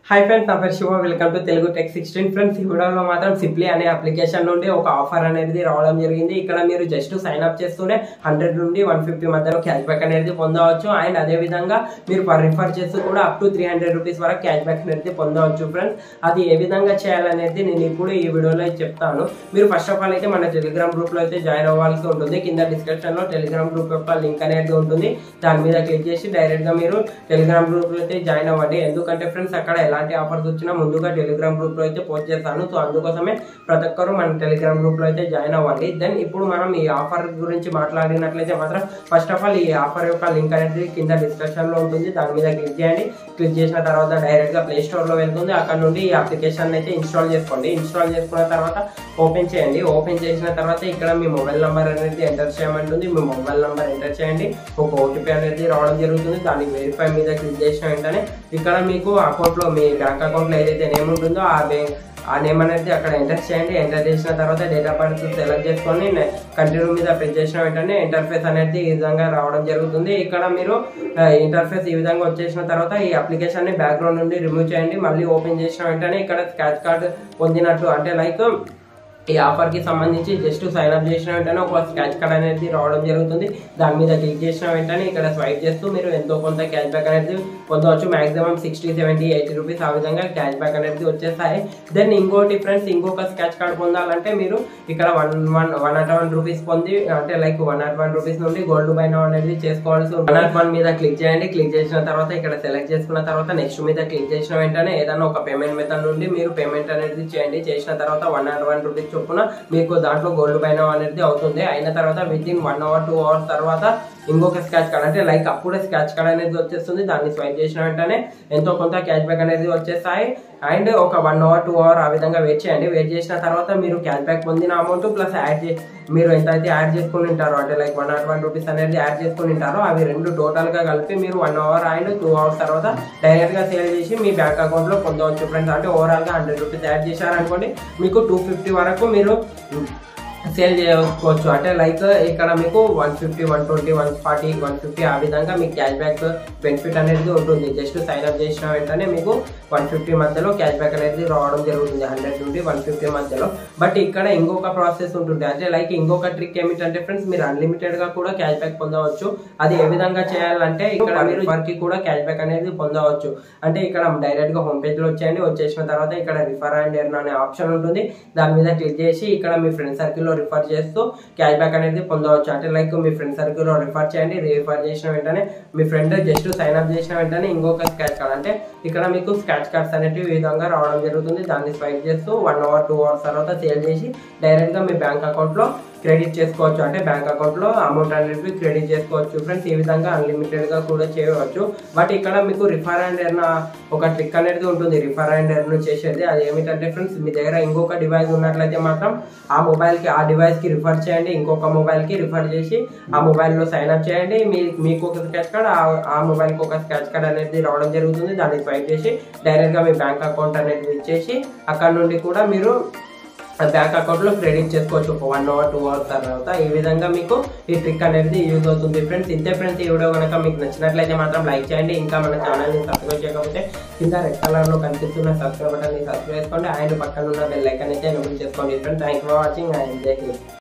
hi friends నా పేరు Shiva welcome to Telugu tech sixteen friends ఈ వీడియోలో మాత్రం సిప్లీ అనే అప్లికేషన్ నుండి ఒక ఆఫర్ అనేది రావడం జరిగింది ఇక్కడ మీరు జస్ట్ సైన్ అప్ చేస్తూనే హండ్రెడ్ నుండి వన్ ఫిఫ్టీ మధ్యలో క్యాష్ బ్యాక్ అనేది పొందవచ్చు అండ్ అదే విధంగా మీరు పర్ రిఫర్ చేస్తూ కూడా up to three hundred rupees వరకు క్యాష్ బ్యాక్ అనేది పొందవచ్చు ఫ్రెండ్స్ అది ఏ విధంగా చేయాలనేది నేను ఇప్పుడు ఈ వీడియోలో చెప్తాను మీరు ఫస్ట్ ఆఫ్ ఆల్ అయితే మన టెలిగ్రామ్ గ్రూప్ లో అయితే జాయిన్ అవ్వాల్సి ఉంటుంది కింద డిస్క్రిప్షన్ లో టెలిగ్రామ్ గ్రూప్ యొక్క లింక్ అనేది ఉంటుంది దాని మీద క్లిక్ చేసి డైరెక్ట్ గా మీరు టెలిగ్రామ్ గ్రూప్ లో అయితే జాయిన్ అవ్వండి ఎందుకంటే ఫ్రెండ్స్ అక్కడ ఎలాంటి ఆఫర్స్ వచ్చినా ముందుగా టెలిగ్రామ్ గ్రూప్ లో అయితే పోస్ట్ చేస్తాను సో అందుకోసమే ప్రతి ఒక్కరు మన టెలిగ్రామ్ గ్రూప్ లో అయితే జాయిన్ అవ్వండి దెన్ ఇప్పుడు మనం ఈ ఆఫర్ గురించి మాట్లాడినట్లయితే మాత్రం ఫస్ట్ ఆఫ్ ఆల్ ఈ ఆఫర్ యొక్క లింక్ అనేది కింద డిస్క్రిప్షన్ లో ఉంటుంది దాని మీద క్లిక్ చేయండి క్లిక్ చేసిన తర్వాత డైరెక్ట్ గా ప్లే స్టోర్ లో వెళ్తుంది అక్కడ నుండి ఈ అప్లికేషన్ అయితే ఇన్స్టాల్ చేసుకోండి ఇన్స్టాల్ చేసుకున్న తర్వాత ఓపెన్ చేయండి ఓపెన్ చేసిన తర్వాత ఇక్కడ మీ మొబైల్ నంబర్ అనేది ఎంటర్ చేయమంటుంది మీ మొబైల్ నంబర్ ఎంటర్ చేయండి ఒక ఓటీపీ అనేది రావడం జరుగుతుంది దానికి వెరిఫై మీద క్లిక్ చేసిన వెంటనే ఇక్కడ మీకు అకౌంట్ లో మీ బ్యాంక్ అకౌంట్ లో ఏదైతే నేమ్ ఉంటుందో ఆ బ్యాంక్ ఆ నేమ్ అనేది అక్కడ ఎంటర్ చేయండి ఎంటర్ చేసిన తర్వాత డేట్ ఆఫ్ బర్త్ సెలెక్ట్ చేసుకొని కంటిన్యూ మీద ప్రెస్ చేసిన వెంటనే ఇంటర్ఫేస్ అనేది ఈ విధంగా రావడం జరుగుతుంది ఇక్కడ మీరు ఇంటర్ఫేస్ ఈ విధంగా వచ్చేసిన తర్వాత ఈ అప్లికేషన్ ని బ్యాక్గ్రౌండ్ నుండి రిమూవ్ చేయండి మళ్ళీ ఓపెన్ చేసిన వెంటనే ఇక్కడ స్క్రాచ్ కార్డ్ పొందినట్టు అంటే లైక్ ఈ ఆఫర్ కి సంబంధించి జస్ట్ సైన్ అప్ చేసిన వెంటనే ఒక స్క్రాచ్ కార్డ్ అనేది రావడం జరుగుతుంది దాని మీద క్లిక్ చేసిన వెంటనే ఇక్కడ స్వైప్ చేస్తూ మీరు ఎంతో కొంత క్యాష్ బ్యాక్ అనేది పొందవచ్చు maximum sixty seventy eighty rupees ఆ విధంగా క్యాష్ బ్యాక్ అనేది వచ్చేస్తాయి దెన్ ఇంకోటి ఫ్రెండ్స్ ఇంకొక స్క్రాచ్ కార్డ్ పొందాలంటే మీరు ఇక్కడ one one one naught one rupees పొంది అంటే like one naught one rupees నుండి గోల్డ్ బై నౌ అనేది చేసుకోవాల్సి వన్ నాట్ వన్ మీద క్లిక్ చేయండి క్లిక్ చేసిన తర్వాత ఇక్కడ సెలెక్ట్ చేసుకున్న తర్వాత నెక్స్ట్ మీద క్లిక్ చేసిన వెంటనే ఏదైనా ఒక పేమెంట్ మెథడ్ నుండి మీరు పేమెంట్ అనేది చేయండి చేసిన తర్వాత వన్ నాట్ వన్ రూపీస్ చొప్పున మీకు దాంట్లో గోల్డ్ పైన అనేది అవుతుంది అయిన తర్వాత within one hour two hours తర్వాత ఇంకొక స్క్రాచ్ కార్డ్ అంటే లైక్ అప్పుడే స్క్రాచ్ కార్డ్ అనేది వచ్చేస్తుంది దాన్ని స్వైప్ చేసిన వెంటనే ఎంతో కొంత క్యాష్ బ్యాక్ అనేది వచ్చేస్తాయి అండ్ ఒక వన్ అవర్ టూ అవర్ ఆ విధంగా వెయిట్ చేయండి వెయిట్ చేసిన తర్వాత మీరు క్యాష్ బ్యాక్ పొందిన అమౌంట్ ప్లస్ యాడ్ చే మీరు ఎంత అయితే యాడ్ చేసుకుని ఉంటారో అంటే like one naught one rupees అనేది యాడ్ చేసుకుని ఉంటారో అవి రెండు టోటల్ గా కలిపి మీరు one hour and two hours తర్వాత డైరెక్ట్ గా సేల్ చేసి మీ బ్యాంక్ అకౌంట్ లో పొందవచ్చు ఫ్రెండ్స్ అంటే ఓవరాల్ గా హండ్రెడ్ రూపీస్ యాడ్ చేశారనుకోండి మీకు టూ ఫిఫ్టీ వరకు మీరు సేల్ చేసుకోవచ్చు అంటే లైక్ ఇక్కడ మీకు one fifty one twenty one forty one fifty ఆ విధంగా మీకు క్యాష్ బ్యాక్ బెనిఫిట్ అనేది ఉంటుంది జస్ట్ సైన్ అప్ చేసిన వెంటనే మీకు వన్ ఫిఫ్టీ మధ్యలో క్యాష్ బ్యాక్ అనేది రావడం జరుగుతుంది హండ్రెడ్ నుండి వన్ ఫిఫ్టీ మధ్యలో బట్ ఇక్కడ ఇంకొక ప్రాసెస్ ఉంటుంది అంటే లైక్ ఇంకొక ట్రిక్ ఏమిటంటే ఫ్రెండ్స్ మీరు అన్లిమిటెడ్ గా కూడా క్యాష్ బ్యాక్ పొందవచ్చు అది ఏ విధంగా చేయాలంటే ఇక్కడ మీరు వర్క్ కూడా క్యాష్ బ్యాక్ అనేది పొందవచ్చు అంటే ఇక్కడ డైరెక్ట్ గా హోమ్ పేజ్ లో వచ్చేయండి వచ్చేసిన తర్వాత ఇక్కడ రిఫర్ అండ్ ఎర్న్ అనే ఆప్షన్ ఉంటుంది దాని మీద క్లిక్ చేసి ఇక్కడ మీ ఫ్రెండ్ సర్కిల్ లో రిఫర్ చేస్తూ క్యాష్ బ్యాక్ అనేది పొందవచ్చు అంటే లైక్ మీ ఫ్రెండ్ సర్కిల్ లో రిఫర్ చేయండి రిఫర్ చేసిన వెంటనే మీ ఫ్రెండ్ జస్ట్ సైన్ అప్ చేసిన వెంటనే ఇంకొక స్క్రాచ్ కార్డ్ అంటే ఇక్కడ మీకు స్క్రాచ్ కార్డ్స్ అనేటివి ఈ విధంగా రావడం జరుగుతుంది దాన్ని స్వైప్ చేస్తూ వన్ అవర్ టూ అవర్స్ తర్వాత సేల్ చేసి డైరెక్ట్ గా మీ బ్యాంక్ అకౌంట్ లో క్రెడిట్ చేసుకోవచ్చు అంటే బ్యాంక్ అకౌంట్ లో అమౌంట్ అనేది క్రెడిట్ చేసుకోవచ్చు ఫ్రెండ్స్ ఈ విధంగా అన్లిమిటెడ్ గా కూడా చేయవచ్చు బట్ ఇక్కడ మీకు రిఫర్ అండ్ ఎర్న్ ఒక ట్రిక్ అనేది ఉంటుంది రిఫర్ అండ్ ఎర్న్ చేసేది అది ఏమిటంటే ఫ్రెండ్స్ మీ దగ్గర ఇంకొక డివైస్ ఉన్నట్లయితే మాత్రం ఆ మొబైల్ కి ఆ డివైస్ కి రిఫర్ చేయండి ఇంకొక మొబైల్ కి రిఫర్ చేసి ఆ మొబైల్ లో సైన్ అప్ చేయండి మీ మీకు ఒక స్క్రాచ్ కార్డ్ ఆ మొబైల్ కి ఒక స్క్రాచ్ కార్డ్ అనేది రావడం జరుగుతుంది దాన్ని స్వైప్ చేసి డైరెక్ట్ గా మీ బ్యాంక్ అకౌంట్ అనేది ఇచ్చేసి అక్కడ నుండి కూడా మీరు బ్యాంక్ అకౌంట్ లో క్రెడిట్ చేసుకోవచ్చు ఒక వన్ అవర్ టూ అవర్స్ తర్వాత ఈ విధంగా మీకు ఈ ట్రిక్ అనేది యూజ్ అవుతుంది ఫ్రెండ్స్ ఇంతే ఫ్రెండ్స్ ఈ వీడియో కనుక మీకు నచ్చినట్లయితే మాత్రం లైక్ చేయండి ఇంకా మన ఛానల్ ని సబ్స్క్రైబ్ చేయకపోతే కింద రెడ్ కలర్ లో కనిపిస్తున్న సబ్స్క్రైబ్ బటన్ ని సబ్స్క్రైబ్ చేసుకోండి అండ్ పక్కన ఉన్న బెల్ ఐకన్ అయితే ఎనబుల్ చేసుకోండి friends thank for watching and Jai Hind